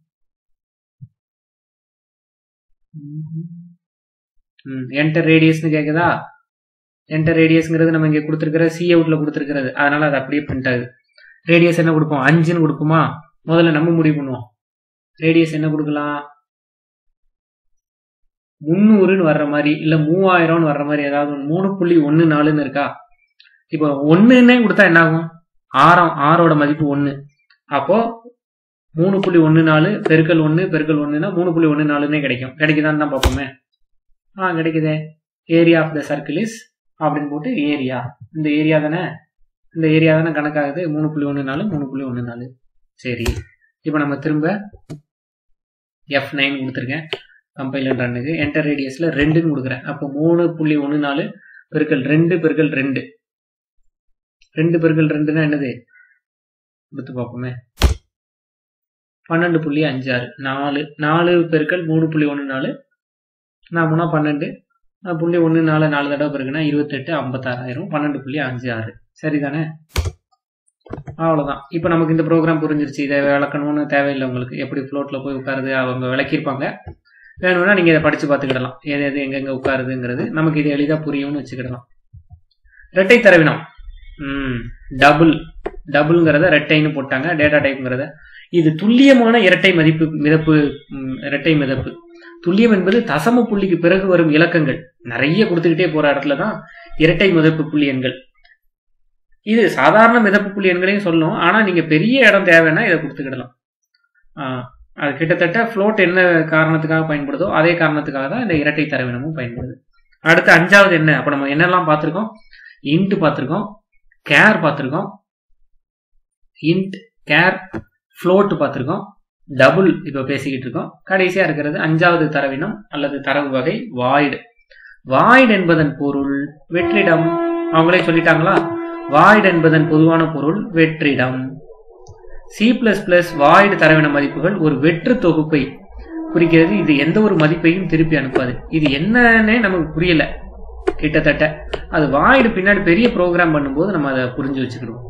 என்டர் ரேடியஸ்னு கேட்குதா என்டர் ரேடியஸ்ங்கிறது நம்ம இங்கே கொடுத்துருக்கிற சி அவுட்ல கொடுத்துருக்கிறது அதனால அது அப்படியே பிரிண்ட் ஆகுது ரேடியஸ் என்ன கொடுப்போம் அஞ்சுன்னு கொடுப்போமா முதல்ல நம்ம முடிவு பண்ணுவோம் ரேடியஸ் என்ன கொடுக்கலாம் முந்நூறுன்னு வர்ற மாதிரி இல்லை மூவாயிரம்னு வர்ற மாதிரி ஏதாவது மூணு புள்ளி ஒன்று நாலுன்னு இருக்கா இப்போ ஒன்றுன்னே கொடுத்தா என்ன ஆகும் ஆறாம் ஆறோட மதிப்பு ஒன்று அப்போ மூணு புள்ளி ஒன்று நாலு பெருக்கல் ஒன்று பெருக்கல் ஒன்றுனா மூணு புள்ளி ஒன்று நாலுன்னே கிடைக்கும் கிடைக்குதான்னு தான் பார்ப்போமே ஆ கிடைக்குதே area of the circle is அப்படின்னு போட்டு ஏரியா இந்த ஏரியா தானே இந்த ஏரியா தானே கணக்காகுது மூணு புள்ளி ஒன்று நாலு மூணு புள்ளி ஒன்று நாலு சரி இப்போ நம்ம திரும்ப எஃப் நைன் கொடுத்துருக்கேன் கம்பைலர் ரன்னுக்கு என்டர் ரேடியஸில் ரெண்டுன்னு கொடுக்குறேன் அப்போ மூணு புள்ளி ஒன்று நாலு பெருக்கல் ரெண்டு பெருக்கல் ரெண்டு ரெண்டு பெருக்கல் ரெண்டுனா என்னது கொடுத்து பார்ப்போமே பன்னெண்டு புள்ளி அஞ்சு ஆறு நாலு நாலு பெருக்கல் மூணு புள்ளி ஒன்று நாலு நான் மூணா பன்னெண்டு புள்ளி ஒன்று நாலு நாலு தடவை பெருக்குன்னா இருபத்தெட்டு ஐம்பத்தாறாயிரம் பன்னெண்டு புள்ளி அஞ்சு ஆறு சரிதானே அவ்வளோதான் இப்போ நமக்கு இந்த ப்ரோக்ராம் புரிஞ்சிருச்சு இதை விளக்கணும்னு தேவையில்லை உங்களுக்கு எப்படி ஃப்ளோட்டில் போய் உட்காருது அவங்க விளக்கியிருப்பாங்க வேணும்னா நீங்கள் இதை படித்து பார்த்துக்கிடலாம் எது எது எங்கெங்கே உட்காருதுங்கிறது நமக்கு இது எளிதாக புரியும்னு வச்சுக்கிடலாம் ரெட்டை தரவினம் ம் டபுள் டபுள்ங்கிறத ரெட்டைன்னு போட்டாங்க டேட்டா டைப்ங்கிறத இது துல்லியமான இரட்டை மதிப்பு மிதப்பு இரட்டை மிதப்பு துல்லியம் என்பது தசம புள்ளிக்கு பிறகு வரும் இலக்கங்கள் நிறைய கொடுத்துக்கிட்டே போற இடத்துல தான் இரட்டை மிதப்பு புள்ளி எண்கள் இது சாதாரண மிதப்பு புள்ளி எண்களையும் சொல்லும் ஆனா நீங்க பெரிய இடம் தேவைன்னா இதை கொடுத்துக்கிடலாம் ஆஹ் அது கிட்டத்தட்ட ஃப்ளோட் என்ன காரணத்துக்காக பயன்படுதோ அதே காரணத்துக்காக தான் இந்த இரட்டை தரவினமும் பயன்படுது அடுத்து அஞ்சாவது என்ன அப்ப நம்ம என்னெல்லாம் பார்த்திருக்கோம் இன்ட் பார்த்திருக்கோம் கேர் பார்த்திருக்கோம் இன்ட் கேர் ஃப்ளோட் பார்த்திருக்கோம் டபுள் இப்போ பேசிக்கிட்டு இருக்கோம் கடைசியா இருக்கிறது அஞ்சாவது தரவினம் அல்லது தரவு வகை வாய்டு வாய்டு என்பதன் பொருள் வெற்றிடம் அவங்களே சொல்லிட்டாங்களா வாய்டு என்பதன் பொதுவான பொருள் வெற்றிடம் சி பிளஸ் பிளஸ் வாய்டு தரவின மதிப்புகள் ஒரு வெற்று தொகுப்பை குறிக்கிறது இது எந்த ஒரு மதிப்பையும் திருப்பி அனுப்பாது இது என்னன்னே நமக்கு புரியல கிட்டத்தட்ட அது வாய்டு பின்னாடி பெரிய ப்ரோக்ராம் பண்ணும்போது நம்ம அதை புரிஞ்சு வச்சுக்கிடுவோம்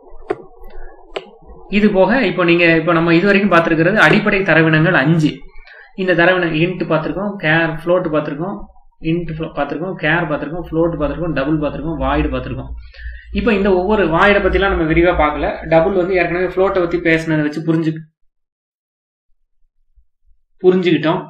இது போக இப்போ நீங்க இப்போ நம்ம இது வரைக்கும் பார்த்துருக்கிறது அடிப்படை தரவினங்கள் அஞ்சு இந்த தரவினம் இன்ட் பார்த்துருக்கோம் கேர் ஃப்ளோட் பார்த்துருக்கோம் இன்ட் பார்த்துருக்கோம் கேர் பார்த்துருக்கோம் ஃப்ளோட் பார்த்துருக்கோம் டபுள் பார்த்துருக்கோம் வாய்டு பார்த்துருக்கோம் இப்போ இந்த ஒவ்வொரு வாய்டை பத்திலாம் நம்ம விரிவா பார்க்கல டபுள் வந்து ஏற்கனவே ஃப்ளோட்டை பத்தி பேசினதை வச்சு புரிஞ்சு புரிஞ்சுக்கிட்டோம்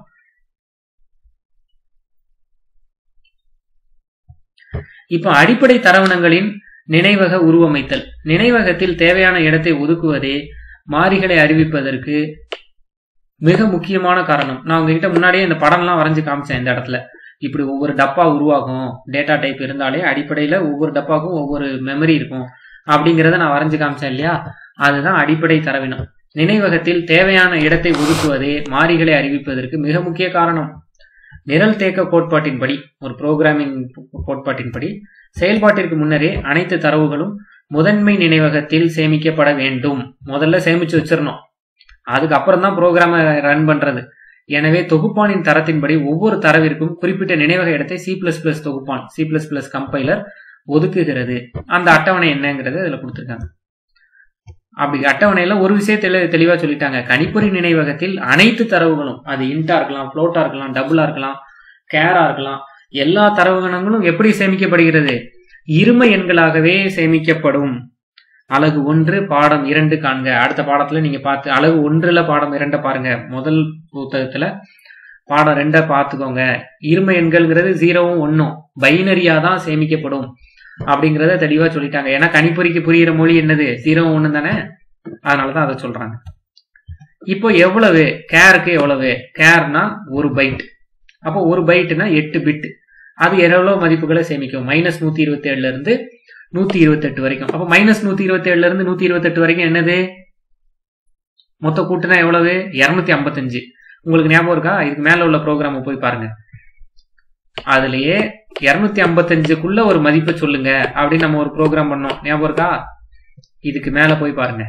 இப்போ அடிப்படை தரவணங்களின் நினைவக உருவமைத்தல் நினைவகத்தில் தேவையான இடத்தை ஒதுக்குவதே மாறிகளை அறிவிப்பதற்கு மிக முக்கியமான காரணம் நான் உங்ககிட்ட முன்னாடியே இந்த படம்லாம் வரைஞ்சு காமிச்சேன் இந்த இடத்துல இப்படி ஒவ்வொரு டப்பா உருவாகும் டேட்டா டைப் இருந்தாலே அடிப்படையில் ஒவ்வொரு டப்பாக்கும் ஒவ்வொரு மெமரி இருக்கும் அப்படிங்கிறத நான் வரைஞ்சு காமிச்சேன் இல்லையா அதுதான் அடிப்படை தரவினம் நினைவகத்தில் தேவையான இடத்தை ஒதுக்குவதே மாறிகளை அறிவிப்பதற்கு மிக முக்கிய காரணம் நிரல் தேக்க கோட்பாட்டின்படி ஒரு புரோகிராமிங் கோட்பாட்டின்படி செயல்பாட்டிற்கு முன்னரே அனைத்து தரவுகளும் முதன்மை நினைவகத்தில் சேமிக்கப்பட வேண்டும் முதல்ல சேமிச்சு வச்சிடணும் அதுக்கப்புறம் தான் ப்ரோக்ராமை ரன் பண்றது எனவே தொகுப்பானின் தரத்தின்படி ஒவ்வொரு தரவிற்கும் குறிப்பிட்ட நினைவக இடத்தை சி பிளஸ் பிளஸ் தொகுப்பான் சி பிளஸ் பிளஸ் கம்பைலர் ஒதுக்குகிறது அந்த அட்டவணை என்னங்கிறது அதுல கொடுத்துருக்காங்க அப்படி அட்டவணையில ஒரு விஷயம் தெளிவா சொல்லிட்டாங்க கணிப்பொறி நினைவகத்தில் அனைத்து தரவுகளும் அது இன்டா இருக்கலாம் ஃப்ளோட்டா இருக்கலாம் டபுளா இருக்கலாம் கேரா இருக்கலாம் எல்லா தரவுகணங்களும் எப்படி சேமிக்கப்படுகிறது இரும எண்களாகவே சேமிக்கப்படும் அழகு ஒன்று பாடம் இரண்டு காண்க அடுத்த பாடத்துல நீங்க பார்த்து அழகு ஒன்றுல பாடம் இரண்ட பாருங்க முதல் புத்தகத்துல பாடம் ரெண்ட பார்த்துக்கோங்க இரும எண்கள்ங்கிறது ஜீரோவும் ஒன்னும் பைனரியா தான் சேமிக்கப்படும் அப்படிங்கறத தெளிவா சொல்லிட்டாங்க ஏன்னா கணிப்பொறிக்கு புரியிற மொழி என்னது ஜீரோவும் ஒண்ணு தானே அதனாலதான் அதை சொல்றாங்க இப்போ எவ்வளவு கேருக்கு எவ்வளவு கேர்னா ஒரு பைட் அப்போ ஒரு பைட்னா எட்டு பிட் அது எவ்வளவு மதிப்புகளை சேமிக்கும் மைனஸ் நூத்தி இருபத்தி ஏழுல இருந்து நூத்தி இருபத்தி எட்டு வரைக்கும் அப்ப மைனஸ் நூத்தி இருபத்தி ஏழுல இருந்து நூத்தி இருபத்தி எட்டு வரைக்கும் என்னது மொத்த கூட்டுனா எவ்வளவு இருநூத்தி ஐம்பத்தஞ்சு உங்களுக்கு ஞாபகம் இருக்கா இதுக்கு மேல உள்ள ப்ரோக்ராம் போய் பாருங்க அதுலயே இருநூத்தி ஐம்பத்தஞ்சுக்குள்ள ஒரு மதிப்பை சொல்லுங்க அப்படின்னு நம்ம ஒரு ப்ரோக்ராம் பண்ணோம் ஞாபகம் இருக்கா இதுக்கு மேல போய் பாருங்க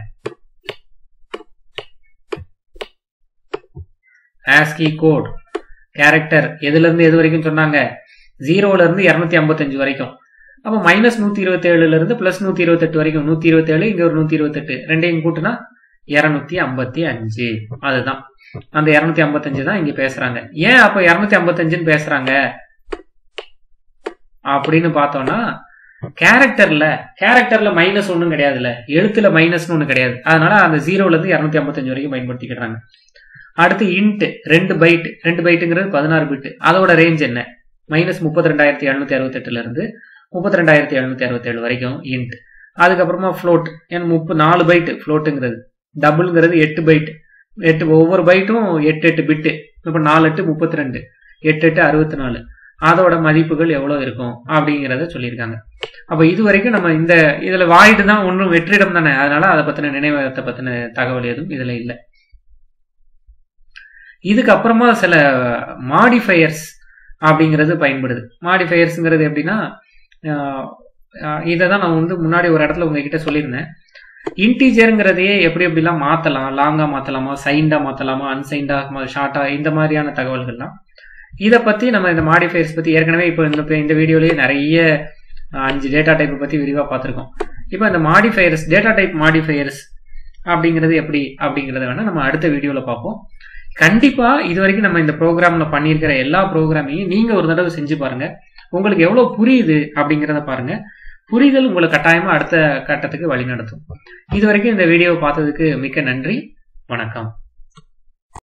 ஆஸ்கி கோட் கேரக்டர் எதுல இருந்து எது வரைக்கும் சொன்னாங்க ஜீரோல இருந்து இருநூத்தி ஐம்பத்தஞ்சு வரைக்கும் அப்போ மைனஸ் நூத்தி இருபத்தி ஏழுல இருந்து பிளஸ் நூத்தி இருபத்தெட்டு வரைக்கும் நூத்தி இருபத்தி ஏழு இங்க ஒரு நூத்தி இருபத்தெட்டு ரெண்டையும் கூட்டுனா இருநூத்தி ஐம்பத்தி அஞ்சு அதுதான் அந்த இருநூத்தி ஐம்பத்தஞ்சு தான் இங்க பேசுறாங்க ஏன் அப்ப இருநூத்தி ஐம்பத்தஞ்சுன்னு பேசுறாங்க அப்படின்னு பார்த்தோம்னா கேரக்டர்ல கேரக்டர்ல மைனஸ் ஒன்றும் கிடையாதுல்ல எழுத்துல மைனஸ்னு ஒன்று கிடையாது அதனால அந்த ஜீரோல இருந்து இருநூத்தி ஐம்பத்தஞ்சு வரைக்கும் பயன்படுத்திக்கிறாங்க அடுத்து இன்ட் ரெண்டு பைட் ரெண்டு பைட்டுங்கிறது பதினாறு பிட் அதோட ரேஞ்ச் என்ன மைனஸ் முப்பத்தி ரெண்டாயிரத்தி எழுநூத்தி அறுபத்தெட்டுல இருந்து முப்பத்தி ரெண்டாயிரத்தி எழுநூத்தி அறுபத்தேழு வரைக்கும் இன்ட் அதுக்கப்புறமா ஃப்ளோட் ஏன்னா முப்பது நாலு பைட் ஃப்ளோட்டுங்கிறது டபுள்ங்கிறது எட்டு பைட் எட்டு ஒவ்வொரு பைட்டும் எட்டு எட்டு பிட்டு இப்போ நாலு எட்டு முப்பத்தி ரெண்டு எட்டு எட்டு அறுபத்தி நாலு அதோட மதிப்புகள் எவ்வளோ இருக்கும் அப்படிங்கிறத சொல்லியிருக்காங்க அப்போ இது வரைக்கும் நம்ம இந்த இதில் வாய்டு தான் ஒன்றும் வெற்றிடம் தானே அதனால அதை பற்றின நினைவகத்தை பற்றின தகவல் எதுவும் இதில் இல்லை இதுக்கப்புறமா சில மாடிஃபயர்ஸ் அப்படிங்கிறது பயன்படுது மாடிஃபயர்ஸுங்கிறது எப்படின்னா இதை தான் நான் வந்து முன்னாடி ஒரு இடத்துல உங்ககிட்ட சொல்லியிருந்தேன் இன்டீஜருங்கிறதையே எப்படி எப்படிலாம் மாற்றலாம் லாங்காக மாற்றலாமா சைண்டாக மாற்றலாமா அன்சைண்டாக ஷார்ட்டாக இந்த மாதிரியான தகவல்கள்லாம் இதை பற்றி நம்ம இந்த மாடிஃபயர்ஸ் பற்றி ஏற்கனவே இப்போ இந்த இந்த வீடியோலேயே நிறைய அஞ்சு டேட்டா டைப்பை பற்றி விரிவாக பார்த்துருக்கோம் இப்போ இந்த மாடிஃபயர்ஸ் டேட்டா டைப் மாடிஃபயர்ஸ் அப்படிங்கிறது எப்படி அப்படிங்கிறத வேணால் நம்ம அடுத்த வீடியோவில் பார்ப்போம் கண்டிப்பாக இது வரைக்கும் நம்ம இந்த ப்ரோக்ராமில் பண்ணியிருக்கிற எல்லா ப்ரோக்ராமையும் நீங்கள் ஒரு தடவை செஞ்சு பாருங்கள் உங்களுக்கு எவ்வளோ புரியுது அப்படிங்கிறத பாருங்க புரிதல் உங்களை கட்டாயமா அடுத்த கட்டத்துக்கு வழி நடத்தும் இது வரைக்கும் இந்த வீடியோவை பார்த்ததுக்கு மிக்க நன்றி வணக்கம்